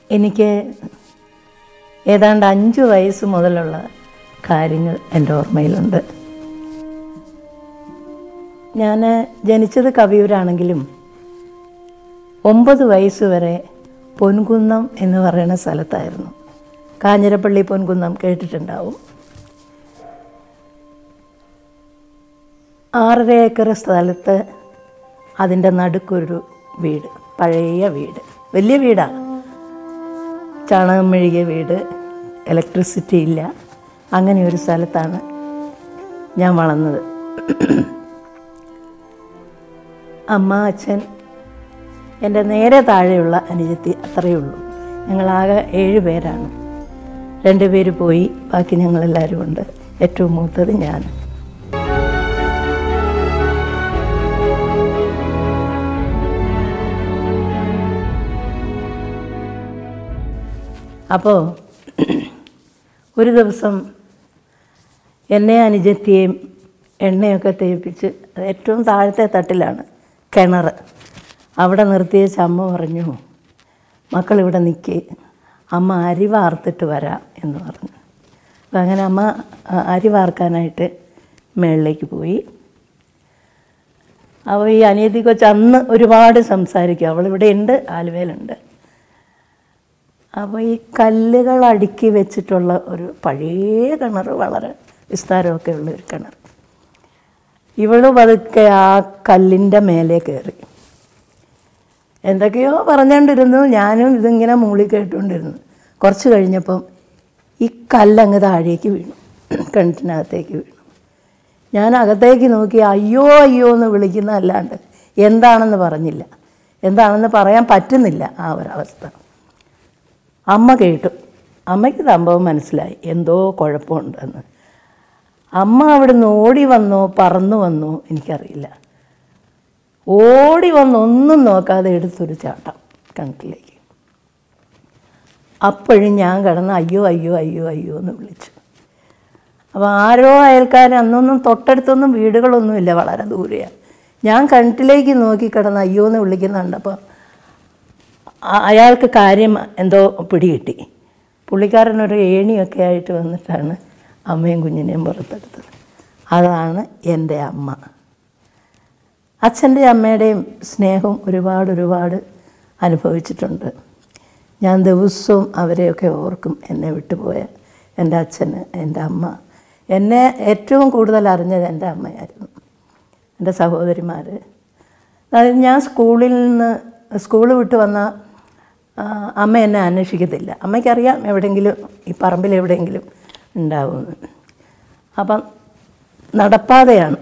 എനിക്ക് ഏതാണ്ട് അഞ്ച് വയസ്സ് മുതലുള്ള കാര്യങ്ങൾ എൻ്റെ ഓർമ്മയിലുണ്ട് ഞാൻ ജനിച്ചത് കവിയൂരാണെങ്കിലും ഒമ്പത് വയസ്സ് വരെ പൊൻകുന്നം എന്ന് പറയുന്ന സ്ഥലത്തായിരുന്നു കാഞ്ഞിരപ്പള്ളി പൊൻകുന്നം കേട്ടിട്ടുണ്ടാവും ആറര ഏക്കർ സ്ഥലത്ത് അതിൻ്റെ നടുക്കൊരു വീട് പഴയ വീട് വലിയ വീടാണ് ചാണകം മെഴുകിയ വീട് ഇലക്ട്രിസിറ്റി ഇല്ല അങ്ങനെ ഒരു സ്ഥലത്താണ് ഞാൻ വളർന്നത് അമ്മ അച്ഛൻ എൻ്റെ നേരെ താഴെയുള്ള അനുജത്തി അത്രയേ ഉള്ളൂ ഞങ്ങളാകെ ഏഴ് പേരാണ് രണ്ട് പേര് പോയി ബാക്കി ഞങ്ങളെല്ലാവരും ഉണ്ട് ഏറ്റവും മൂത്തത് ഞാൻ അപ്പോൾ ഒരു ദിവസം എന്നെ അനുജത്തിയെയും എണ്ണയൊക്കെ തേപ്പിച്ച് അത് ഏറ്റവും താഴത്തെ തട്ടിലാണ് കിണർ അവിടെ നിർത്തിയേച്ച് അമ്മ പറഞ്ഞു മക്കളിവിടെ നിൽക്കി അമ്മ അരി വാർത്തിട്ട് വരാം എന്ന് പറഞ്ഞു അപ്പം അങ്ങനെ അമ്മ ആ, അരി വാർക്കാനായിട്ട് മേളിലേക്ക് പോയി അപ്പോൾ ഈ അനിയത്തി കൊച്ച് അന്ന് ഒരുപാട് സംസാരിക്കും അവളിവിടെ ഉണ്ട് ആലുവയിലുണ്ട് അപ്പോൾ ഈ കല്ലുകൾ അടുക്കി വെച്ചിട്ടുള്ള ഒരു പഴയ കിണർ വളരെ വിസ്താരമൊക്കെ ഉള്ള ഒരു കിണർ ഇവള് പതുക്കെ ആ കല്ലിൻ്റെ മേലെ കയറി എന്തൊക്കെയോ പറഞ്ഞുകൊണ്ടിരുന്നു ഞാനും ഇതിങ്ങനെ മൂളി കേട്ടുകൊണ്ടിരുന്നു കുറച്ച് കഴിഞ്ഞപ്പം ഈ കല്ലങ്ങ് താഴേക്ക് വീണു കിണറ്റിനകത്തേക്ക് വീണു ഞാൻ അകത്തേക്ക് നോക്കി അയ്യോ അയ്യോ എന്ന് വിളിക്കുന്ന അല്ലാണ്ട് എന്താണെന്ന് പറഞ്ഞില്ല എന്താണെന്ന് പറയാൻ പറ്റുന്നില്ല ആ ഒരവസ്ഥ അമ്മ കേട്ടു അമ്മയ്ക്ക് സംഭവം മനസ്സിലായി എന്തോ കുഴപ്പമുണ്ടെന്ന് അമ്മ അവിടുന്ന് ഓടി വന്നോ പറന്നു വന്നോ എനിക്കറിയില്ല ഓടി വന്ന് ഒന്നും നോക്കാതെ എടുത്തൊരു ചാട്ടം കിണറ്റിലേക്ക് അപ്പോഴും ഞാൻ കിടന്ന് അയ്യോ അയ്യോ അയ്യോ അയ്യോ എന്ന് വിളിച്ചു അപ്പോൾ ആരോ അയൽക്കാർ അന്നൊന്നും തൊട്ടടുത്തൊന്നും വീടുകളൊന്നുമില്ല വളരെ ദൂരെയാണ് ഞാൻ കിണറ്റിലേക്ക് നോക്കി കിടന്ന് അയ്യോ എന്ന് വിളിക്കുന്ന കണ്ടപ്പോൾ ആ- അയാൾക്ക് കാര്യം എന്തോ പിടികിട്ടി പുള്ളിക്കാരനൊരു ഏണിയൊക്കെ ആയിട്ട് വന്നിട്ടാണ് അമ്മയും കുഞ്ഞിനെയും പുറത്തെടുത്തത് അതാണ് എൻ്റെ അമ്മ അച്ഛൻ്റെ അമ്മയുടെയും സ്നേഹം ഒരുപാട് ഒരുപാട് അനുഭവിച്ചിട്ടുണ്ട് ഞാൻ ദിവസവും അവരെയൊക്കെ ഓർക്കും എന്നെ വിട്ടുപോയ എൻ്റെ അച്ഛന് എൻ്റെ അമ്മ എന്നെ ഏറ്റവും കൂടുതൽ അറിഞ്ഞത് എൻ്റെ അമ്മയായിരുന്നു എൻ്റെ സഹോദരിമാർ അതായത് ഞാൻ സ്കൂളിൽ നിന്ന് സ്കൂൾ വിട്ട് വന്ന ആ, അമ്മ എന്നെ അന്വേഷിക്കത്തില്ല അമ്മയ്ക്കറിയാം എവിടെയെങ്കിലും ഈ പറമ്പിൽ എവിടെയെങ്കിലും ഉണ്ടാവുമെന്ന് അപ്പം നടപ്പാതെയാണ്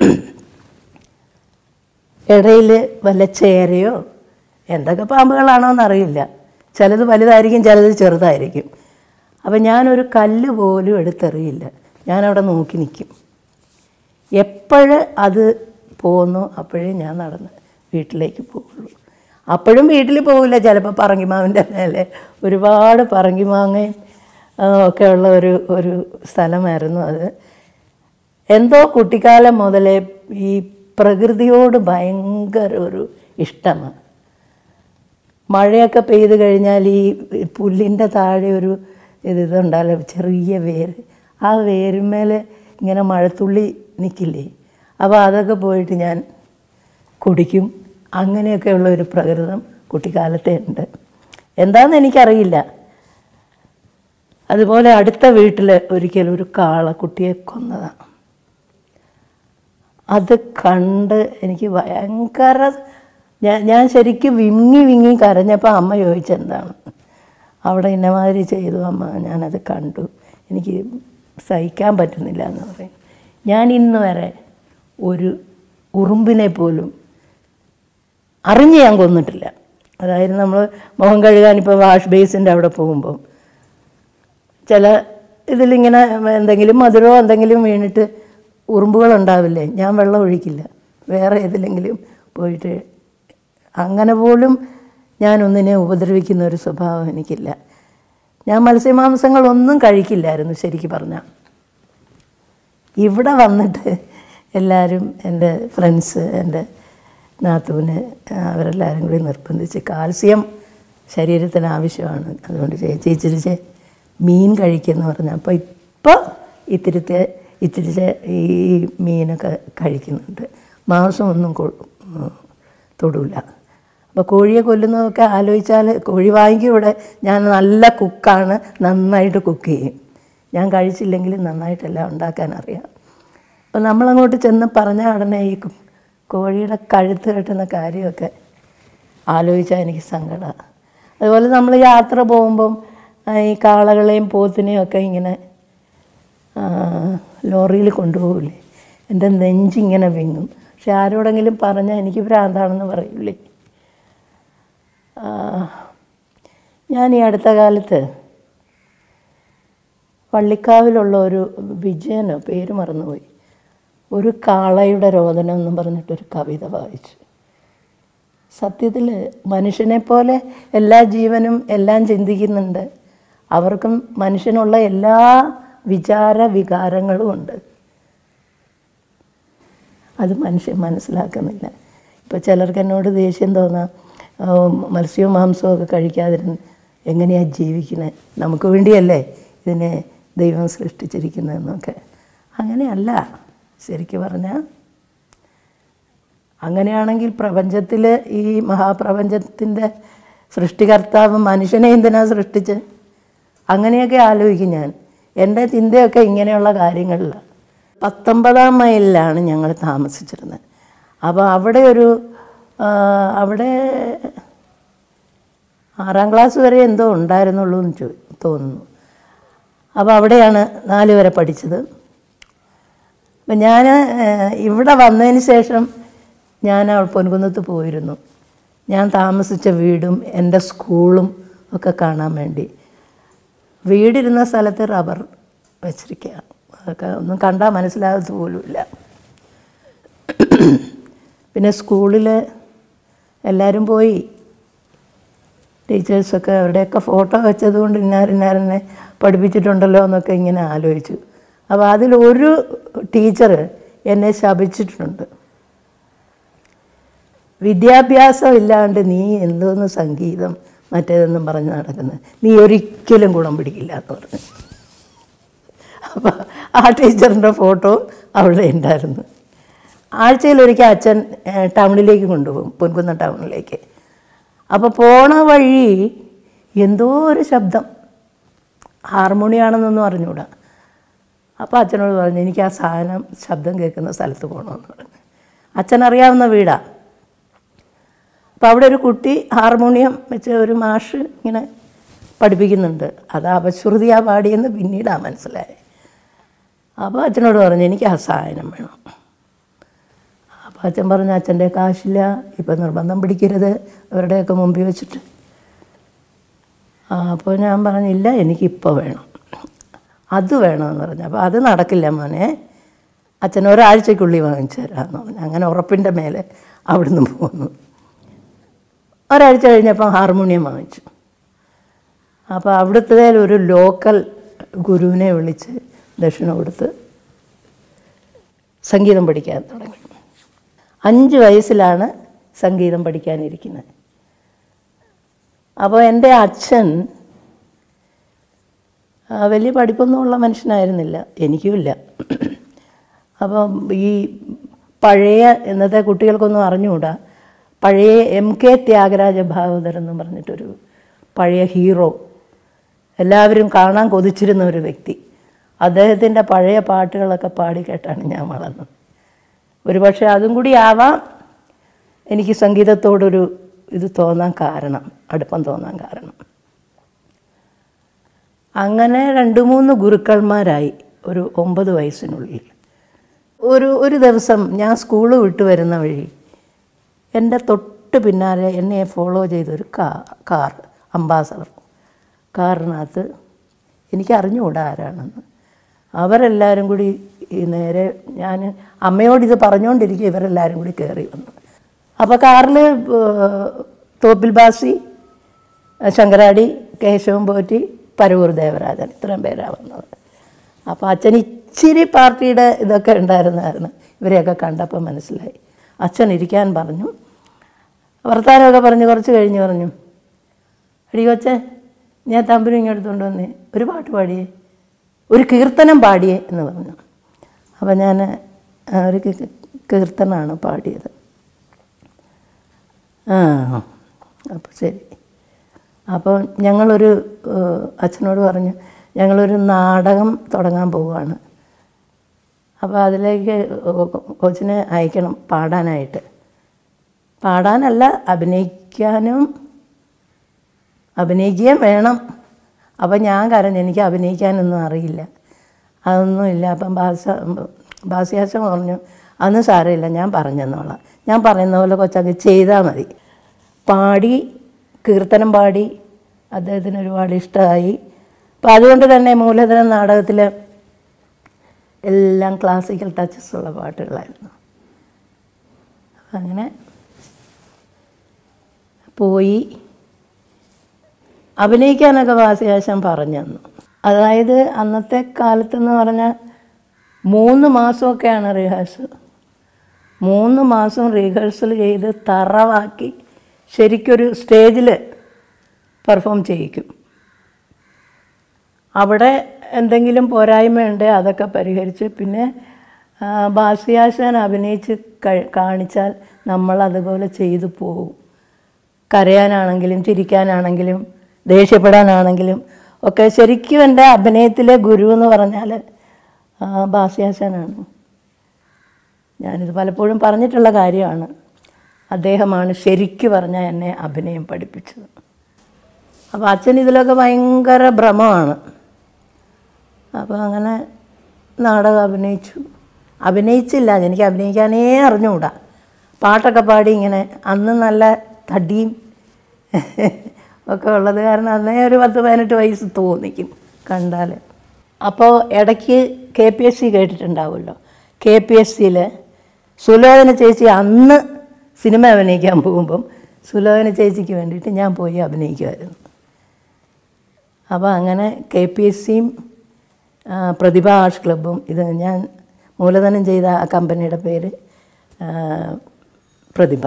ഇടയിൽ വല്ല ചേരയോ എന്തൊക്കെ പാമ്പുകളാണോ എന്നറിയില്ല ചിലത് വലുതായിരിക്കും ചിലത് ചെറുതായിരിക്കും അപ്പം ഞാനൊരു കല്ല് പോലും എടുത്തെറിയില്ല ഞാനവിടെ നോക്കി നിൽക്കും എപ്പോഴ് അത് പോന്നോ അപ്പോഴേ ഞാൻ നടന്ന് വീട്ടിലേക്ക് പോകുള്ളൂ അപ്പോഴും വീട്ടിൽ പോകില്ല ചിലപ്പോൾ പറങ്കിമാവിൻ്റെ മേലെ ഒരുപാട് പറങ്കിമാങ്ങയും ആ, ഒക്കെ ഉള്ള ഒരു ഒരു സ്ഥലമായിരുന്നു അത് എന്തോ കുട്ടിക്കാലം മുതലേ ഈ പ്രകൃതിയോട് ഭയങ്കര ഒരു ഇഷ്ടമാണ് മഴയൊക്കെ പെയ്ത് കഴിഞ്ഞാൽ ഈ പുല്ലിൻ്റെ താഴെ ഒരു ഇത് ഇതുണ്ടല്ലോ ചെറിയ വേര് ആ വേരുമേൽ ഇങ്ങനെ മഴത്തുള്ളി നിൽക്കില്ലേ അപ്പോൾ അതൊക്കെ പോയിട്ട് ഞാൻ കുടിക്കും അങ്ങനെയൊക്കെയുള്ള ഒരു പ്രകൃതം കുട്ടിക്കാലത്തെ ഉണ്ട് എന്താണെന്ന് എനിക്കറിയില്ല അതുപോലെ അടുത്ത വീട്ടിൽ ഒരിക്കലും ഒരു കാളക്കുട്ടിയെ കൊന്നതാണ് അത് കണ്ട് എനിക്ക് ഭയങ്കര ഞാൻ ഞാൻ ശരിക്കും വിങ്ങി വിങ്ങി കരഞ്ഞപ്പോൾ അമ്മ ചോദിച്ചെന്താണ് അവിടെ ഇന്നമാതിരി ചെയ്തു അമ്മ ഞാനത് കണ്ടു എനിക്ക് സഹിക്കാൻ പറ്റുന്നില്ല എന്ന് പറയും ഞാൻ ഇന്ന് വരെ ഒരു ഉറുമ്പിനെ പോലും അറിഞ്ഞ് ഞാൻ കൊന്നിട്ടില്ല അതായത് നമ്മൾ മുഖം കഴുകാൻ ഇപ്പോൾ വാഷ് ബേസിൻ്റെ അവിടെ പോകുമ്പോൾ ചില ഇതിലിങ്ങനെ എന്തെങ്കിലും മധുരമോ എന്തെങ്കിലും വീണിട്ട് ഉറുമ്പുകൾ ഉണ്ടാവില്ലേ ഞാൻ വെള്ളം ഒഴിക്കില്ല വേറെ ഏതിലെങ്കിലും പോയിട്ട് അങ്ങനെ പോലും ഞാനൊന്നിനെ ഉപദ്രവിക്കുന്ന ഒരു സ്വഭാവം എനിക്കില്ല ഞാൻ മത്സ്യമാംസങ്ങളൊന്നും കഴിക്കില്ലായിരുന്നു ശരിക്ക് പറഞ്ഞാൽ ഇവിടെ വന്നിട്ട് എല്ലാവരും എൻ്റെ ഫ്രണ്ട്സ് എൻ്റെ നാത്തൂന് അവരെല്ലാവരും കൂടി നിർബന്ധിച്ച് കാൽസ്യം ശരീരത്തിന് ആവശ്യമാണ് അതുകൊണ്ട് ചേച്ചി ഇച്ചിരി ചെ- മീൻ കഴിക്കുമെന്ന് പറഞ്ഞു അപ്പോൾ ഇപ്പോൾ ഇത്തിരിത്തെ ഇച്ചിരി ചെ- ഈ മീനൊക്കെ കഴിക്കുന്നുണ്ട് മാംസമൊന്നും കൊ- ഉം, തൊടൂല അപ്പോൾ കോഴിയെ കൊല്ലുന്നതൊക്കെ ആലോചിച്ചാൽ കോഴി വാങ്ങിക്കും ഇവിടെ ഞാൻ നല്ല കുക്കാണ് നന്നായിട്ട് കുക്ക് ചെയ്യും ഞാൻ കഴിച്ചില്ലെങ്കിലും നന്നായിട്ടെല്ലാം ഉണ്ടാക്കാൻ അറിയാം അപ്പം നമ്മളങ്ങോട്ട് ചെന്ന് പറഞ്ഞ ഉടനെ ഈ കു- കോഴിയുടെ കഴുത്ത് കെട്ടുന്ന കാര്യമൊക്കെ ആലോചിച്ചാൽ എനിക്ക് സങ്കടമാണ് അതുപോലെ നമ്മൾ യാത്ര പോകുമ്പം ആ, ഈ കാളകളെയും പോത്തിനെയും ഒക്കെ ഇങ്ങനെ ആ, ലോറിയിൽ കൊണ്ടുപോകില്ലേ എൻ്റെ നെഞ്ചിങ്ങനെ വിങ്ങും പക്ഷെ ആരോടെങ്കിലും പറഞ്ഞാൽ എനിക്ക് ഭ്രാന്താണെന്ന് പറയൂലേ ആ, ഞാൻ ഈ അടുത്ത കാലത്ത് പള്ളിക്കാവിലുള്ള ഒരു വിജയനോ പേര് മറന്നുപോയി ഒരു കാളയുടെ രോദനം എന്നും പറഞ്ഞിട്ടൊരു കവിത വായിച്ചു സത്യത്തിൽ മനുഷ്യനെ പോലെ എല്ലാ ജീവനും എല്ലാം ചിന്തിക്കുന്നുണ്ട് അവർക്കും മനുഷ്യനുള്ള എല്ലാ വിചാര വികാരങ്ങളും ഉണ്ട് അത് മനുഷ്യൻ മനസ്സിലാക്കുന്നില്ല ഇപ്പോൾ ചിലർക്ക് എന്നോട് ദേഷ്യം തോന്നാം ആ, മത്സ്യവും മാംസവും ഒക്കെ കഴിക്കാതിരുന്ന് എങ്ങനെയാണ് ജീവിക്കുന്നത് നമുക്ക് വേണ്ടിയല്ലേ ഇതിനെ ദൈവം സൃഷ്ടിച്ചിരിക്കുന്നതെന്നൊക്കെ അങ്ങനെയല്ല ശരിക്കും പറഞ്ഞാൽ അങ്ങനെയാണെങ്കിൽ പ്രപഞ്ചത്തിൽ ഈ മഹാപ്രപഞ്ചത്തിൻ്റെ സൃഷ്ടികർത്താവ് മനുഷ്യനെ എന്തിനാ സൃഷ്ടിച്ച് അങ്ങനെയൊക്കെ ആലോചിക്കും ഞാൻ എൻ്റെ ചിന്തയൊക്കെ ഇങ്ങനെയുള്ള കാര്യങ്ങളിലാണ് പത്തൊമ്പതാം മൈലിലാണ് ഞങ്ങൾ താമസിച്ചിരുന്നത് അപ്പോൾ അവിടെ ഒരു ആ, അവിടെ ആറാം ക്ലാസ് വരെ എന്തോ ഉണ്ടായിരുന്നുള്ളൂ എന്ന് ചോ തോന്നുന്നു അപ്പോൾ അവിടെയാണ് നാല് വരെ പഠിച്ചത് അപ്പം ഞാൻ ഇവിടെ വന്നതിന് ശേഷം ഞാൻ അവൾ പൊൻകുന്നത്ത് പോയിരുന്നു ഞാൻ താമസിച്ച വീടും എൻ്റെ സ്കൂളും ഒക്കെ കാണാൻ വേണ്ടി വീടിരുന്ന സ്ഥലത്ത് റബ്ബർ വെച്ചിരിക്കുക അതൊക്കെ ഒന്നും കണ്ടാൽ മനസ്സിലാകത്ത് പോലുമില്ല പിന്നെ സ്കൂളിൽ എല്ലാവരും പോയി ടീച്ചേഴ്സൊക്കെ അവരുടെയൊക്കെ ഫോട്ടോ വെച്ചതുകൊണ്ട് ഇന്നാരിന്നാരെന്നെ പഠിപ്പിച്ചിട്ടുണ്ടല്ലോ എന്നൊക്കെ ഇങ്ങനെ ആലോചിച്ചു അപ്പോൾ അതിലൊരു ടീച്ചർ എന്നെ ശപിച്ചിട്ടുണ്ട് വിദ്യാഭ്യാസം ഇല്ലാണ്ട് നീ എന്തോന്ന് സംഗീതം മറ്റേതെന്നും പറഞ്ഞ് നടക്കുന്നത് നീ ഒരിക്കലും ഗുണം പിടിക്കില്ല എന്ന് പറഞ്ഞു അപ്പോൾ ആ ടീച്ചറിൻ്റെ ഫോട്ടോ അവിടെ ഉണ്ടായിരുന്നു ആഴ്ചയിലൊരിക്കൽ അച്ഛൻ ഏഹ്, ടൗണിലേക്ക് കൊണ്ടുപോകും പൊൻകുന്ന ടൗണിലേക്ക് അപ്പോൾ പോണ വഴി എന്തോ ഒരു ശബ്ദം ഹാർമോണിയാണെന്നൊന്നും അറിഞ്ഞൂടാ അപ്പോൾ അച്ഛനോട് പറഞ്ഞു എനിക്ക് ആ സാധനം ശബ്ദം കേൾക്കുന്ന സ്ഥലത്ത് പോകണമെന്ന് പറഞ്ഞു അച്ഛൻ അറിയാവുന്ന വീടാ അപ്പോൾ അവിടെ ഒരു കുട്ടി ഹാർമോണിയം വെച്ച് ഒരു മാഷ് ഇങ്ങനെ പഠിപ്പിക്കുന്നുണ്ട് അത് അപശ്രുതിയാ പാടിയെന്ന് പിന്നീടാണ് മനസ്സിലായത് അപ്പോൾ അച്ഛനോട് പറഞ്ഞു എനിക്ക് ആ സാധനം വേണം അപ്പോൾ അച്ഛൻ പറഞ്ഞു അച്ഛൻ്റെ കാശില്ല ഇപ്പം നിർബന്ധം പിടിക്കരുത് അവരുടെയൊക്കെ മുമ്പിൽ വെച്ചിട്ട് ആ, അപ്പോൾ ഞാൻ പറഞ്ഞില്ല എനിക്കിപ്പോൾ വേണം അത് വേണമെന്ന് പറഞ്ഞു അപ്പോൾ അത് നടക്കില്ല മോനെ അച്ഛൻ ഒരാഴ്ചക്കുള്ളിൽ വാങ്ങിച്ചു തരാമെന്ന് പറഞ്ഞു അങ്ങനെ ഉറപ്പിൻ്റെ മേലെ അവിടുന്ന് പോന്നു ഒരാഴ്ച കഴിഞ്ഞപ്പോൾ ഹാർമോണിയം വാങ്ങിച്ചു അപ്പോൾ അവിടുത്തെ ഒരു ലോക്കൽ ഗുരുവിനെ വിളിച്ച് ദക്ഷിണ കൊടുത്ത് സംഗീതം പഠിക്കാൻ തുടങ്ങി അഞ്ച് വയസ്സിലാണ് സംഗീതം പഠിക്കാനിരിക്കുന്നത് അപ്പോൾ എൻ്റെ അച്ഛൻ ആ, വലിയ പഠിപ്പൊന്നുമുള്ള മനുഷ്യനായിരുന്നില്ല എനിക്കുമില്ല അപ്പം ഈ പഴയ ഇന്നത്തെ കുട്ടികൾക്കൊന്നും അറിഞ്ഞുകൂടാ പഴയ എം കെ ത്യാഗരാജ ഭാഗവതർ എന്ന് പറഞ്ഞിട്ടൊരു പഴയ ഹീറോ എല്ലാവരും കാണാൻ കൊതിച്ചിരുന്ന ഒരു വ്യക്തി അദ്ദേഹത്തിൻ്റെ പഴയ പാട്ടുകളൊക്കെ പാടി കേട്ടാണ് ഞാൻ വളർന്നത് ഒരുപക്ഷെ അതും കൂടി ആവാം എനിക്ക് സംഗീതത്തോടൊരു ഇത് തോന്നാൻ കാരണം അടുപ്പം തോന്നാൻ കാരണം അങ്ങനെ രണ്ട് മൂന്ന് ഗുരുക്കന്മാരായി ഒരു ഒമ്പത് വയസ്സിനുള്ളിൽ ഒരു ഒരു ദിവസം ഞാൻ സ്കൂൾ വിട്ട് വരുന്ന വഴി എൻ്റെ തൊട്ട് പിന്നാലെ എന്നെ ഫോളോ ചെയ്തൊരു കാ കാർ അംബാസഡർ കാറിനകത്ത് എനിക്ക് അറിഞ്ഞുകൂടാ ആരാണെന്ന് അവരെല്ലാവരും കൂടി ഈ നേരെ ഞാൻ അമ്മയോട് ഇത് പറഞ്ഞുകൊണ്ടിരിക്കും ഇവരെല്ലാവരും കൂടി കയറി വന്നു അപ്പോൾ കാറിൽ തോപ്പിൽ ബാസി ശങ്കരാടി കേശവൻ പോറ്റി പരവൂർ ദേവരാജൻ ഇത്രയും പേരാണ് വന്നത് അപ്പോൾ അച്ഛൻ ഇച്ചിരി പാർട്ടിയുടെ ഇതൊക്കെ ഉണ്ടായിരുന്നായിരുന്നു ഇവരെയൊക്കെ കണ്ടപ്പോൾ മനസ്സിലായി അച്ഛൻ ഇരിക്കാൻ പറഞ്ഞു വർത്താനമൊക്കെ പറഞ്ഞ് കുറച്ച് കഴിഞ്ഞ് പറഞ്ഞു അടി കൊച്ചേ ഞാൻ തമ്പുരും ഇങ്ങെടുത്തുകൊണ്ട് വന്നേ ഒരു പാട്ട് പാടിയേ ഒരു കീർത്തനം പാടിയേ എന്ന് പറഞ്ഞു അപ്പം ഞാൻ ആ, ഒരു കീ- കീർത്തനമാണ് പാടിയത് ആ അപ്പോൾ ശരി അപ്പോൾ ഞങ്ങളൊരു ഏഹ്, അച്ഛനോട് പറഞ്ഞു ഞങ്ങളൊരു നാടകം തുടങ്ങാൻ പോവുകയാണ് അപ്പോൾ അതിലേക്ക് കോച്ചിനെ അയക്കണം പാടാനായിട്ട് പാടാനല്ല അഭിനയിക്കാനും അഭിനയിക്കുകയും വേണം അപ്പം ഞാൻ കരഞ്ഞു എനിക്ക് അഭിനയിക്കാനൊന്നും അറിയില്ല അതൊന്നുമില്ല അപ്പം ഭാഷ ഭാസ്യാശം പറഞ്ഞു അതൊന്നും സാരമില്ല ഞാൻ പറഞ്ഞെന്നോളാം ഞാൻ പറയുന്ന പോലെ കൊച്ചങ്ങ് ചെയ്താൽ മതി പാടി കീർത്തനം പാടി അദ്ദേഹത്തിന് ഒരുപാട് ഇഷ്ടമായി അപ്പം അതുകൊണ്ട് തന്നെ മൂലധനം നാടകത്തിൽ എല്ലാം ക്ലാസിക്കൽ ടച്ചസ് ഉള്ള പാട്ടുകളായിരുന്നു അങ്ങനെ പോയി അഭിനയിക്കാനൊക്കെ വാസിയാശം പറഞ്ഞു തന്നു അതായത് അന്നത്തെ കാലത്തെന്ന് പറഞ്ഞാൽ മൂന്ന് മാസമൊക്കെയാണ് റിഹേഴ്സൽ മൂന്ന് മാസം റിഹേഴ്സൽ ചെയ്ത് തറവാക്കി ശരിക്കൊരു സ്റ്റേജിൽ പെർഫോം ചെയ്യിക്കും അവിടെ എന്തെങ്കിലും പോരായ്മയുണ്ട് അതൊക്കെ പരിഹരിച്ച് പിന്നെ ആ, ബാസിയാശാൻ അഭിനയിച്ച് കഴി- കാണിച്ചാൽ നമ്മൾ അതുപോലെ ചെയ്തു പോകും കരയാനാണെങ്കിലും ചിരിക്കാനാണെങ്കിലും ദേഷ്യപ്പെടാനാണെങ്കിലും ഒക്കെ ശരിക്കും എൻ്റെ അഭിനയത്തിലെ ഗുരു എന്ന് പറഞ്ഞാൽ ബാസിയാശാനാണ് ഞാനിത് പലപ്പോഴും പറഞ്ഞിട്ടുള്ള കാര്യമാണ് അദ്ദേഹമാണ് ശരിക്കു പറഞ്ഞാൽ എന്നെ അഭിനയം പഠിപ്പിച്ചത് അപ്പോൾ അച്ഛൻ ഇതിലൊക്കെ ഭയങ്കര ഭ്രമമാണ് അപ്പോൾ അങ്ങനെ നാടകം അഭിനയിച്ചു അഭിനയിച്ചില്ല എനിക്ക് അഭിനയിക്കാനേ അറിഞ്ഞുകൂടാ പാട്ടൊക്കെ പാടി ഇങ്ങനെ അന്ന് നല്ല തടിയും ഒക്കെ ഉള്ളത് കാരണം അന്നേ ഒരു പത്ത് പതിനെട്ട് വയസ്സ് തോന്നിക്കും കണ്ടാൽ അപ്പോൾ ഇടയ്ക്ക് കെ പി എസ് സി കേട്ടിട്ടുണ്ടാവുമല്ലോ കെ പി എസ് സിയിൽ സുലോചന ചേച്ചി അന്ന് സിനിമ അഭിനയിക്കാൻ പോകുമ്പം സുലോചന ചേച്ചിക്ക് വേണ്ടിയിട്ട് ഞാൻ പോയി അഭിനയിക്കുമായിരുന്നു അപ്പോൾ അങ്ങനെ കെ പി എസ് സിയും പ്രതിഭ ആർട്സ് ക്ലബ്ബും ഇത് ഞാൻ മൂലധനം ചെയ്ത ആ കമ്പനിയുടെ പേര് ആ, പ്രതിഭ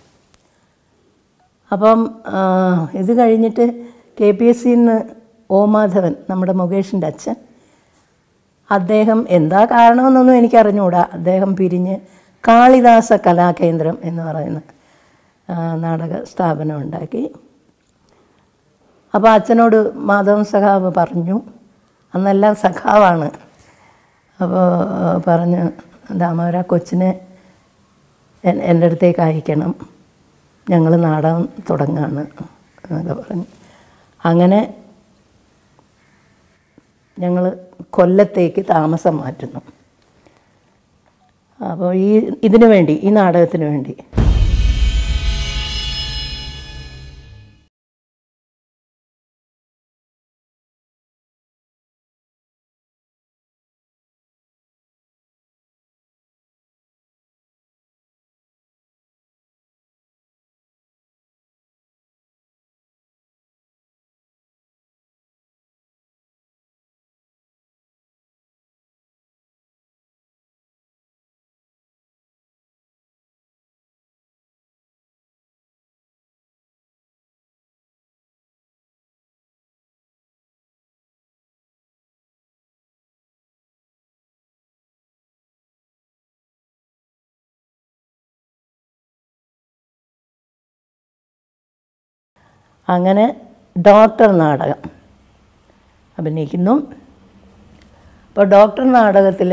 അപ്പം ആ, ഇത് കഴിഞ്ഞിട്ട് കെ പി എസ് സിന്ന് ഓ മാധവൻ നമ്മുടെ മുകേഷിൻ്റെ അച്ഛൻ അദ്ദേഹം എന്താ കാരണമെന്നൊന്നും എനിക്കറിഞ്ഞുകൂടാ അദ്ദേഹം പിരിഞ്ഞ് കാളിദാസ കലാകേന്ദ്രം എന്ന് പറയുന്ന ആ, നാടക സ്ഥാപനം ഉണ്ടാക്കി അപ്പോൾ അച്ഛനോട് മാധവൻ സഖാവ് പറഞ്ഞു അന്നെല്ലാം സഖാവാണ് അപ്പോൾ പറഞ്ഞു ദാമോര കൊച്ചിനെ എൻ- എൻ്റെ അടുത്തേക്ക് അയക്കണം ഞങ്ങൾ നാടകം തുടങ്ങാണ് എന്നൊക്കെ പറഞ്ഞു അങ്ങനെ ഞങ്ങൾ കൊല്ലത്തേക്ക് താമസം മാറ്റുന്നു അപ്പോൾ ഈ ഇതിനു വേണ്ടി ഈ നാടകത്തിന് വേണ്ടി അങ്ങനെ ഡോക്ടർ നാടകം അഭിനയിക്കുന്നു അപ്പോൾ ഡോക്ടർ നാടകത്തിൽ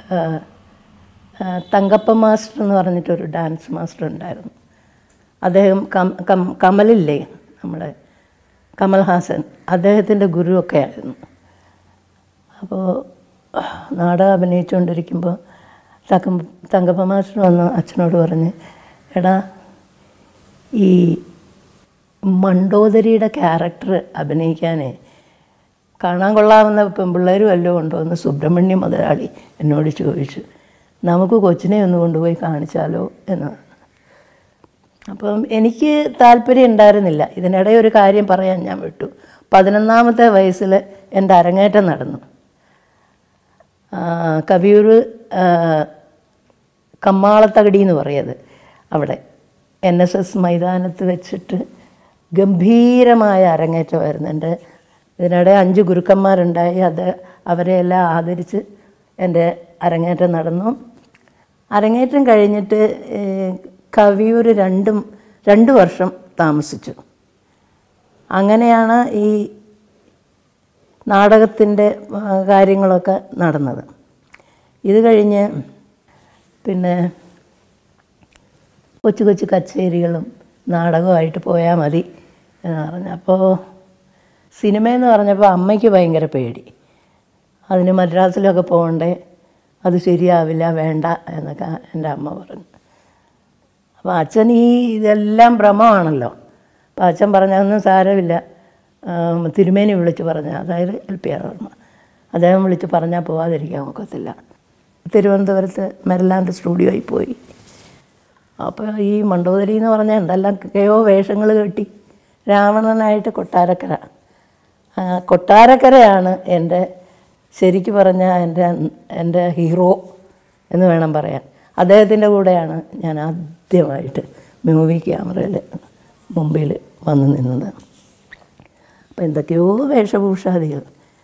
തങ്കപ്പ മാസ്റ്റർ എന്ന് പറഞ്ഞിട്ടൊരു ഡാൻസ് മാസ്റ്റർ ഉണ്ടായിരുന്നു അദ്ദേഹം കം കം കമലില്ലേ നമ്മുടെ കമൽഹാസൻ അദ്ദേഹത്തിൻ്റെ ഗുരുവൊക്കെ ആയിരുന്നു അപ്പോൾ നാടകം അഭിനയിച്ചുകൊണ്ടിരിക്കുമ്പോൾ തക്കം തങ്കപ്പ മാസ്റ്റർ വന്ന് അച്ഛനോട് പറഞ്ഞ് എടാ ഈ മണ്ടോദരിയുടെ ക്യാരക്ടർ അഭിനയിക്കാനേ കാണാൻ കൊള്ളാവുന്ന പെൺപിള്ളേർ വല്ലതും ഉണ്ടോ എന്ന് സുബ്രഹ്മണ്യ മുതലാളി എന്നോട് ചോദിച്ചു നമുക്ക് കൊച്ചിനെ ഒന്ന് കൊണ്ടുപോയി കാണിച്ചാലോ എന്ന് പറഞ്ഞു. അപ്പം എനിക്ക് താല്പര്യം ഉണ്ടായിരുന്നില്ല ഇതിനിടെ ഒരു കാര്യം പറയാൻ ഞാൻ വിട്ടു പതിനൊന്നാമത്തെ വയസ്സിൽ എൻ്റെ അരങ്ങേറ്റം നടന്നു ആ, കവിയൂർ ആ, കമ്മാളത്തകടി എന്ന് പറയത് അവിടെ എൻ എസ് എസ് മൈതാനത്ത് വെച്ചിട്ട് ഗംഭീരമായ അരങ്ങേറ്റമായിരുന്നു എൻ്റെ ഇതിനിടെ അഞ്ച് ഗുരുക്കന്മാരുണ്ടായി അത് അവരെയെല്ലാം ആദരിച്ച് എൻ്റെ അരങ്ങേറ്റം നടന്നു അരങ്ങേറ്റം കഴിഞ്ഞിട്ട് ഏഹ്, കവിയൂർ രണ്ടും രണ്ട് വർഷം താമസിച്ചു അങ്ങനെയാണ് ഈ നാടകത്തിൻ്റെ ആ, കാര്യങ്ങളൊക്കെ നടന്നത് ഇത് കഴിഞ്ഞ് പിന്നെ കൊച്ചു കൊച്ചു കച്ചേരികളും നാടകമായിട്ട് പോയാൽ മതി എന്ന് പറഞ്ഞു അപ്പോൾ സിനിമയെന്ന് പറഞ്ഞപ്പോൾ അമ്മയ്ക്ക് ഭയങ്കര പേടി അതിന് മദ്രാസിലൊക്കെ പോകണ്ടേ അത് ശരിയാവില്ല വേണ്ട എന്നൊക്കെ എൻ്റെ അമ്മ പറഞ്ഞു അപ്പോൾ അച്ഛൻ ഈ ഇതെല്ലാം ഭ്രമമാണല്ലോ അപ്പോൾ അച്ഛൻ പറഞ്ഞതൊന്നും സാരമില്ല ആം, തിരുമേനി വിളിച്ച് പറഞ്ഞ അതായത് എൽ പി ആർ വർമ്മ അദ്ദേഹം വിളിച്ച് പറഞ്ഞാൽ പോവാതിരിക്കാൻ ഒക്കത്തില്ല തിരുവനന്തപുരത്ത് മെർലാൻഡ് സ്റ്റുഡിയോയിൽ പോയി അപ്പോൾ ഈ മണ്ടോദരി എന്ന് പറഞ്ഞാൽ എന്തെല്ലാം കെയോ വേഷങ്ങൾ കെട്ടി രാവണനായിട്ട് കൊട്ടാരക്കര ആ, കൊട്ടാരക്കരയാണ് എൻ്റെ ശരിക്ക് പറഞ്ഞാൽ എൻ്റെ എൻ്റെ ഹീറോ എന്ന് വേണം പറയാൻ അദ്ദേഹത്തിൻ്റെ കൂടെയാണ് ഞാൻ ആദ്യമായിട്ട് മൂവി ക്യാമറയിൽ മുമ്പിൽ വന്ന് നിന്നത് അപ്പോൾ എന്തൊക്കെയോ വേഷഭൂഷാദികൾ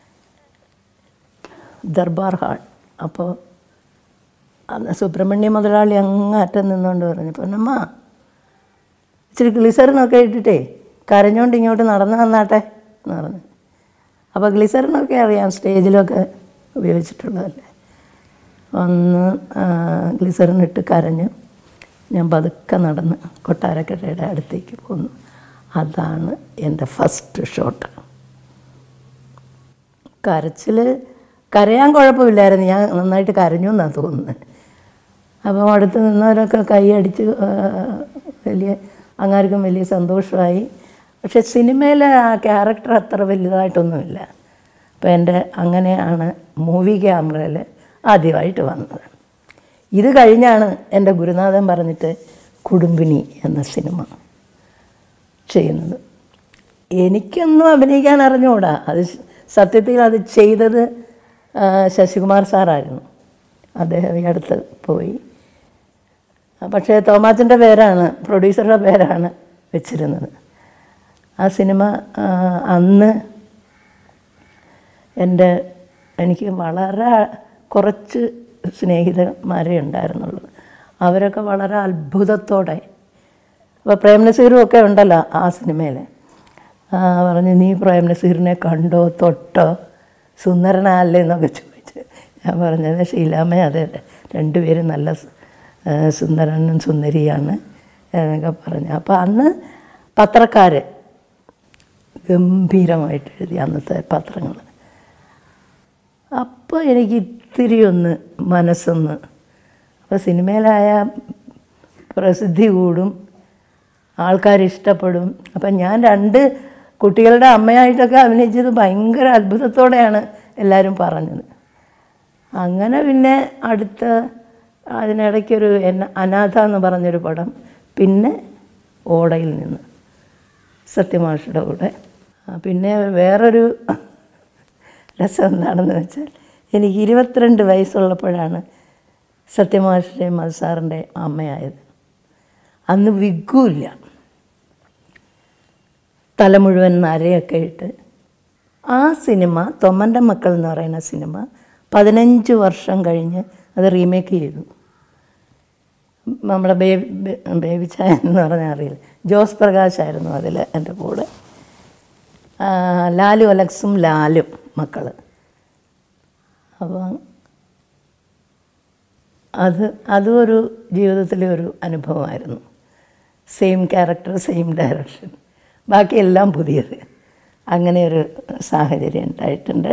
ദർബാർ ഹാൾ അപ്പോൾ അന്ന് സുബ്രഹ്മണ്യ മുതലാളി അങ്ങാറ്റം നിന്നുകൊണ്ട് പറഞ്ഞു പൊന്നമ്മ ഇച്ചിരി ഗ്ലിസറിനൊക്കെ ഇട്ടിട്ടേ കരഞ്ഞോണ്ട് ഇങ്ങോട്ട് നടന്നു വന്നാട്ടെ എന്ന് പറഞ്ഞു അപ്പോൾ ഗ്ലിസറിനൊക്കെ അറിയാം സ്റ്റേജിലൊക്കെ ഉപയോഗിച്ചിട്ടുള്ളതല്ലേ ഒന്ന് ഗ്ലിസറിനിട്ട് കരഞ്ഞു ഞാൻ പതുക്കെ നടന്ന് കൊട്ടാരക്കരയുടെ അടുത്തേക്ക് പോന്നു അതാണ് എൻ്റെ ഫസ്റ്റ് ഷോട്ട് കരച്ചിൽ കരയാൻ കുഴപ്പമില്ലായിരുന്നു ഞാൻ നന്നായിട്ട് കരഞ്ഞു എന്നാണ് തോന്നുന്നത് അപ്പം അടുത്ത് നിന്നവരൊക്കെ കൈയടിച്ച് ആ, വലിയ അങ്ങാർക്കും വലിയ സന്തോഷമായി പക്ഷെ സിനിമയിലെ ആ ക്യാരക്ടർ അത്ര വലുതായിട്ടൊന്നുമില്ല അപ്പം എൻ്റെ അങ്ങനെയാണ് മൂവി ക്യാമറയിൽ ആദ്യമായിട്ട് വന്നത് ഇത് കഴിഞ്ഞാണ് എൻ്റെ ഗുരുനാഥൻ പറഞ്ഞിട്ട് കുടുംബിനി എന്ന സിനിമ ചെയ്യുന്നത് എനിക്കൊന്നും അഭിനയിക്കാൻ അറിഞ്ഞുകൂടാ അത് സ- സത്യത്തിൽ അത് ചെയ്തത് ആ, ശശികുമാർ സാറായിരുന്നു അദ്ദേഹം ഈ അടുത്ത് പോയി പക്ഷേ തോമാച്ചൻ്റെ പേരാണ് പ്രൊഡ്യൂസറുടെ പേരാണ് വെച്ചിരുന്നത് ആ സിനിമ ആ, അന്ന് എൻ്റെ എനിക്ക് വളരെ കുറച്ച് സ്നേഹിതന്മാരെ ഉണ്ടായിരുന്നുള്ളൂ അവരൊക്കെ വളരെ അത്ഭുതത്തോടെ അപ്പോൾ പ്രേം നസീറും ഒക്കെ ഉണ്ടല്ലോ ആ സിനിമയിൽ പറഞ്ഞു നീ പ്രേം നസീറിനെ കണ്ടോ തൊട്ടോ സുന്ദരനല്ലേ എന്നൊക്കെ ചോദിച്ചു ഞാൻ പറഞ്ഞത് ഷീലാമ്മ അതെ രണ്ടുപേരും നല്ല സു- ആ, സുന്ദരനും സുന്ദരിയാണ് എന്നൊക്കെ പറഞ്ഞു അപ്പോൾ അന്ന് പത്രക്കാർ ഗംഭീരമായിട്ട് എഴുതി അന്നത്തെ പത്രങ്ങൾ അപ്പോൾ എനിക്ക് ഇത്തിരി ഒന്ന് മനസ്സൊന്ന് അപ്പോൾ സിനിമയിലായ പ്രസിദ്ധി കൂടും ആൾക്കാർ ഇഷ്ടപ്പെടും അപ്പം ഞാൻ രണ്ട് കുട്ടികളുടെ അമ്മയായിട്ടൊക്കെ അഭിനയിച്ചത് ഭയങ്കര അത്ഭുതത്തോടെയാണ് എല്ലാവരും പറഞ്ഞത് അങ്ങനെ പിന്നെ അടുത്ത അതിനിടയ്ക്കൊരു എന്ന അനാഥ എന്ന് പറഞ്ഞൊരു പടം പിന്നെ ഓടയിൽ നിന്ന് സത്യമാഷയുടെ കൂടെ ആ, പിന്നെ വേറൊരു രസം എന്താണെന്ന് വെച്ചാൽ എനിക്ക് ഇരുപത്തിരണ്ട് വയസ്സുള്ളപ്പോഴാണ് സത്യമാഷിൻ്റെയും മത്സാറിൻ്റെ അമ്മയായത് അന്ന് വിഗ്ഗുമില്ല തല മുഴുവൻ നരയൊക്കെ ഇട്ട് ആ സിനിമ തൊമ്മൻ്റെ മക്കൾ എന്ന് പറയുന്ന സിനിമ പതിനഞ്ച് വർഷം കഴിഞ്ഞ് അത് റീമേക്ക് ചെയ്തു നമ്മുടെ ബേബി ബേ- ബേബി ചായ എന്ന് പറഞ്ഞാൽ അറിയില്ല ജോസ് പ്രകാശ് ആയിരുന്നു അതിൽ എൻ്റെ കൂടെ ആ, ലാലു അലക്സും ലാലും മക്കൾ അപ്പോൾ അത് അതും ഒരു ജീവിതത്തിലെ ഒരു അനുഭവമായിരുന്നു സെയിം ക്യാരക്ടർ സെയിം ഡയറക്ഷൻ ബാക്കിയെല്ലാം പുതിയത് അങ്ങനെ ഒരു സാഹചര്യം ഉണ്ടായിട്ടുണ്ട്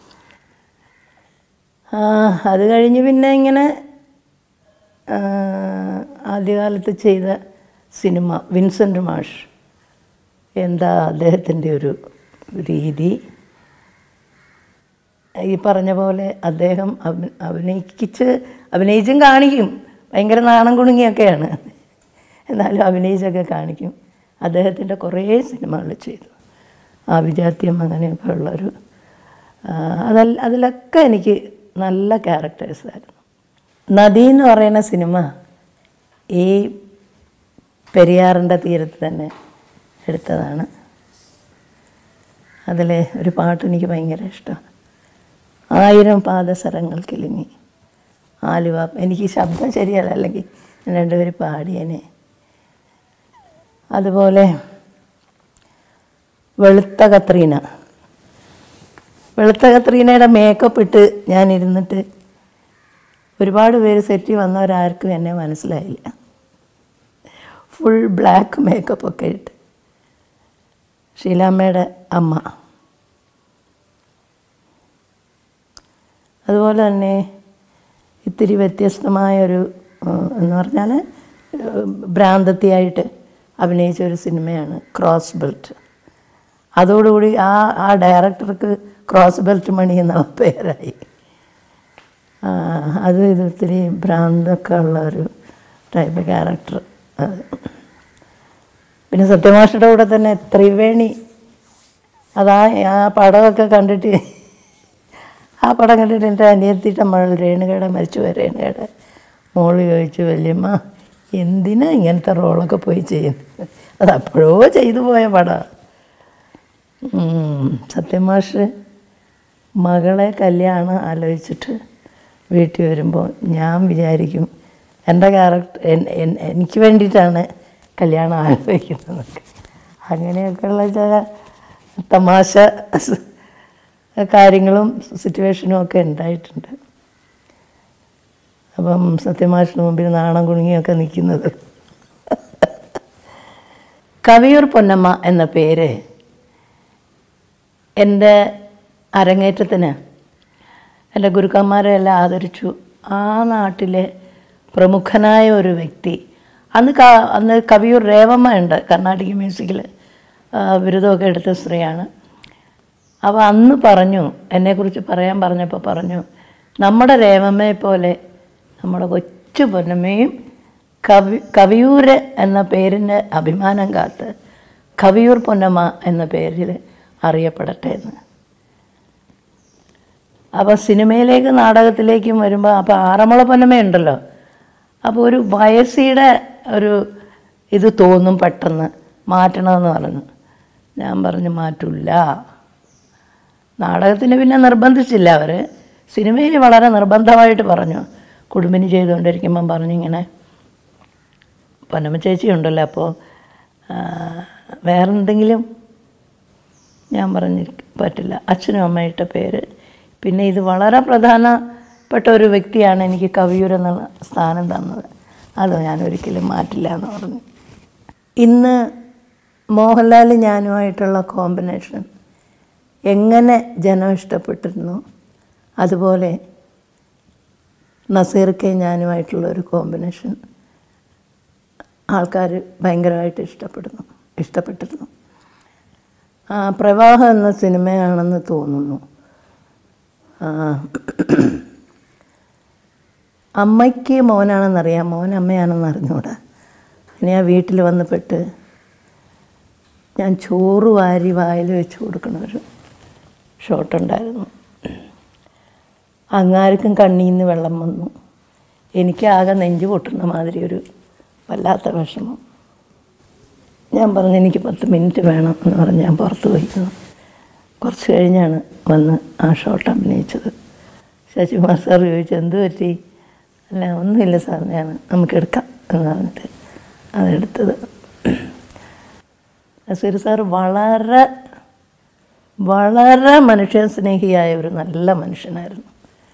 ആ, അത് കഴിഞ്ഞ് പിന്നെ ഇങ്ങനെ ആ, ആദ്യകാലത്ത് ചെയ്ത സിനിമ വിൻസെൻ്റ് മാഷ് എന്താ അദ്ദേഹത്തിൻ്റെ ഒരു രീതി ഈ പറഞ്ഞ പോലെ അദ്ദേഹം അഭി അഭിനയിച്ച് അഭിനയിച്ചും കാണിക്കും ഭയങ്കര നാണം കുണുങ്ങിയൊക്കെയാണ് എന്നാലും അഭിനയിച്ചൊക്കെ കാണിക്കും അദ്ദേഹത്തിൻ്റെ കുറേ സിനിമകൾ ചെയ്തു ആഭിജാത്യം അങ്ങനെയൊക്കെ ഉള്ളൊരു ആ, അതല്ല അതിലൊക്കെ എനിക്ക് നല്ല ക്യാരക്ടേഴ്സായിരുന്നു നദി എന്ന് പറയുന്ന സിനിമ ഈ പെരിയാറിൻ്റെ തീരത്ത് തന്നെ എടുത്തതാണ് അതിലെ ഒരു പാട്ട് എനിക്ക് ഭയങ്കര ഇഷ്ടമാണ് ആയിരം പാദസരങ്ങൾ കിലുങ്ങി ആലുവ എനിക്ക് ശബ്ദം ശരിയല്ല അല്ലെങ്കിൽ ഞാൻ രണ്ടുപേരും പാടിയനെ അതുപോലെ വെളുത്ത കത്രീന വെളുത്ത കത്രീനയുടെ മേക്കപ്പ് ഇട്ട് ഞാൻ ഇരുന്നിട്ട് ഒരുപാട് പേര് സെറ്റിൽ വന്നവരാർക്കും എന്നെ മനസ്സിലായില്ല ഫുൾ ബ്ലാക്ക് മേക്കപ്പ് ഒക്കെ ഇട്ട് ഷീലാമ്മയുടെ അമ്മ അതുപോലെ തന്നെ ഇത്തിരി വ്യത്യസ്തമായൊരു ഏഹ്, എന്ന് പറഞ്ഞാൽ ഏഹ്, ഭ്രാന്തത്തിയായിട്ട് അഭിനയിച്ച ഒരു സിനിമയാണ് ക്രോസ് ബെൽറ്റ് അതോടുകൂടി ആ ആ ഡയറക്ടർക്ക് ക്രോസ് ബെൽറ്റ് മണി എന്ന പേരായി ആ, അത് ഇത് ഒത്തിരി ഭ്രാന്തൊക്കെ ഉള്ള ഒരു ടൈപ്പ് ക്യാരക്ടർ അത് പിന്നെ സത്യമാഷയുടെ കൂടെ തന്നെ ത്രിവേണി അതാ ആ പടമൊക്കെ കണ്ടിട്ട് ആ പടം കണ്ടിട്ട് എൻ്റെ അനിയത്തിയുടെ മകൾ രേണുകയുടെ മരിച്ചുപോയ രേണുകയുടെ മോള് ചോദിച്ചു വല്യമ്മ എന്തിനാ ഇങ്ങനത്തെ റോളൊക്കെ പോയി ചെയ്യുന്നത് അത് അപ്പോഴോ ചെയ്തു പോയ പടമാണ് സത്യമാഷ് മകളെ കല്യാണം ആലോചിച്ചിട്ട് വീട്ടിൽ വരുമ്പോൾ ഞാൻ വിചാരിക്കും എൻ്റെ ക്യാരക്ടർ എനിക്ക് വേണ്ടിയിട്ടാണ് കല്യാണം ആലോചിക്കുന്നതൊക്കെ അങ്ങനെയൊക്കെയുള്ള ചില തമാശ സ് കാര്യങ്ങളും സിറ്റുവേഷനും ഒക്കെ ഉണ്ടായിട്ടുണ്ട് അപ്പം സത്യമാഷിന് മുമ്പിൽ നാണം കുണുങ്ങിയൊക്കെ നിൽക്കുന്നത് കവിയൂർ പൊന്നമ്മ എന്ന പേര് എൻ്റെ അരങ്ങേറ്റത്തിന് എൻ്റെ ഗുരുക്കന്മാരെ എല്ലാം ആദരിച്ചു ആ നാട്ടിലെ പ്രമുഖനായ ഒരു വ്യക്തി അന്ന് ക അന്ന് കവിയൂർ രേവമ്മ ഉണ്ട് കർണാടക മ്യൂസിക്കിൽ ബിരുദമൊക്കെ എടുത്ത സ്ത്രീയാണ് അപ്പോൾ അന്ന് പറഞ്ഞു എന്നെക്കുറിച്ച് പറയാൻ പറഞ്ഞപ്പോൾ പറഞ്ഞു നമ്മുടെ രേവമ്മയെ പോലെ നമ്മുടെ കൊച്ചു പൊന്നമ്മയും കവി കവിയൂര് എന്ന പേരിന് അഭിമാനം കാത്ത് കവിയൂർ പൊന്നമ്മ എന്ന പേരിൽ അറിയപ്പെടട്ടെ എന്ന് അപ്പോൾ സിനിമയിലേക്ക് നാടകത്തിലേക്കും വരുമ്പോൾ അപ്പോൾ ആറന്മുള പൊന്നമ്മയുണ്ടല്ലോ അപ്പോൾ ഒരു വയസ്സിയുടെ ഒരു ഇത് തോന്നും പെട്ടെന്ന് മാറ്റണമെന്ന് പറഞ്ഞു ഞാൻ പറഞ്ഞു മാറ്റില്ല നാടകത്തിന് പിന്നെ നിർബന്ധിച്ചില്ല അവർ സിനിമയിൽ വളരെ നിർബന്ധമായിട്ട് പറഞ്ഞു കുടുംബിനി ചെയ്തുകൊണ്ടിരിക്കുമ്പം പറഞ്ഞു ഇങ്ങനെ പൊന്നമ്മ ചേച്ചി ഉണ്ടല്ലോ അപ്പോൾ വേറെന്തെങ്കിലും ഞാൻ പറഞ്ഞു പറ്റില്ല അച്ഛനും അമ്മയിട്ട പേര് പിന്നെ ഇത് വളരെ പ്രധാനപ്പെട്ട ഒരു വ്യക്തിയാണ് എനിക്ക് കവിയൂർ എന്നുള്ള സ്ഥാനം തന്നത് അത് ഞാൻ ഒരിക്കലും മാറ്റില്ല എന്ന് പറഞ്ഞു ഇന്ന് മോഹൻലാൽ ഞാനുമായിട്ടുള്ള കോമ്പിനേഷൻ എങ്ങനെ ജനം ഇഷ്ടപ്പെട്ടിരുന്നു അതുപോലെ നസീർക്കെ ഞാനുമായിട്ടുള്ള ഒരു കോമ്പിനേഷൻ ആൾക്കാർ ഭയങ്കരമായിട്ട് ഇഷ്ടപ്പെടുന്നു ഇഷ്ടപ്പെട്ടിരുന്നു ആ, പ്രവാഹം എന്ന സിനിമയാണെന്ന് തോന്നുന്നു ആ, അമ്മയ്ക്ക് മോനാണെന്നറിയാം മോൻ അമ്മയാണെന്ന് അറിഞ്ഞൂടാ ഇനി ആ വീട്ടിൽ വന്ന് പെട്ട് ഞാൻ ചോറ് വാരി വായിൽ വെച്ച് കൊടുക്കണ ഒരു ഷോട്ടുണ്ടായിരുന്നു അങ്ങാർക്കും കണ്ണിൽ നിന്ന് വെള്ളം വന്നു എനിക്ക് ആകെ നെഞ്ച് പൊട്ടുന്ന മാതിരി ഒരു വല്ലാത്ത വിഷമം ഞാൻ പറഞ്ഞു എനിക്ക് പത്ത് മിനിറ്റ് വേണം എന്ന് പറഞ്ഞ് ഞാൻ പുറത്ത് പോയിരുന്നു കുറച്ച് കഴിഞ്ഞാണ് വന്ന് ആ ഷോട്ട് അഭിനയിച്ചത് ശശികുമാർ സാർ ചോദിച്ചു എന്ത് പറ്റി അല്ല ഒന്നുമില്ല സാർ ഞാൻ നമുക്ക് എടുക്കാം എന്ന് പറഞ്ഞിട്ട് അതെടുത്തത് നസീർ സാർ വളരെ വളരെ മനുഷ്യസ്നേഹിയായ ഒരു നല്ല മനുഷ്യനായിരുന്നു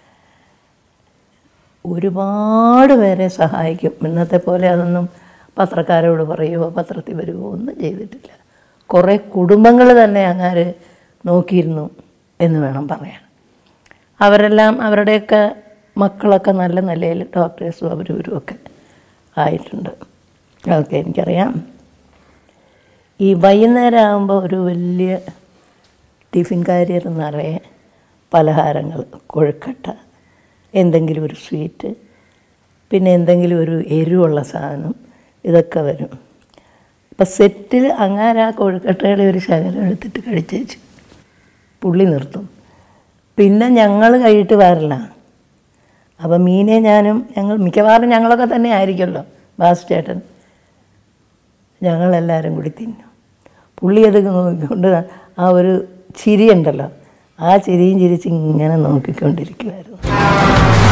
ഒരുപാട് പേരെ സഹായിക്കും ഇന്നത്തെ പോലെ അതൊന്നും പത്രക്കാരോട് പറയുമോ പത്രത്തിൽ വരുമോ ഒന്നും ചെയ്തിട്ടില്ല കുറേ കുടുംബങ്ങൾ തന്നെ അങ്ങാര് നോക്കിയിരുന്നു എന്ന് വേണം പറയാൻ അവരെല്ലാം അവരുടെയൊക്കെ മക്കളൊക്കെ നല്ല നിലയിൽ ഡോക്ടേഴ്സും അവരും ഇവരും ഒക്കെ ആയിട്ടുണ്ട് അതൊക്കെ എനിക്കറിയാം ഈ വൈകുന്നേരം ആകുമ്പോൾ ഒരു വലിയ ടിഫിൻ കാരിയർ നിറയെ പലഹാരങ്ങൾ കൊഴുക്കട്ട എന്തെങ്കിലും ഒരു സ്വീറ്റ് പിന്നെ എന്തെങ്കിലും ഒരു എരിവുള്ള സാധനം ഇതൊക്കെ വരും അപ്പം സെറ്റിൽ അങ്ങനെ ആ കൊഴുക്കട്ടയുടെ ഒരു ശകലം എടുത്തിട്ട് കഴിച്ചേച്ച് പുള്ളി നിർത്തും പിന്നെ ഞങ്ങൾ കഴിയിട്ട് വരില്ല അപ്പം മീനെ ഞാനും ഞങ്ങൾ മിക്കവാറും ഞങ്ങളൊക്കെ തന്നെ ആയിരിക്കുമല്ലോ ബാസ് ചേട്ടൻ ഞങ്ങളെല്ലാവരും കൂടി തിന്നും പുള്ളി അത് നോക്കിക്കൊണ്ട് ആ ഒരു ചിരിയുണ്ടല്ലോ ആ ചിരിയും ചിരിച്ച് ഇങ്ങനെ നോക്കിക്കൊണ്ടിരിക്കുമായിരുന്നു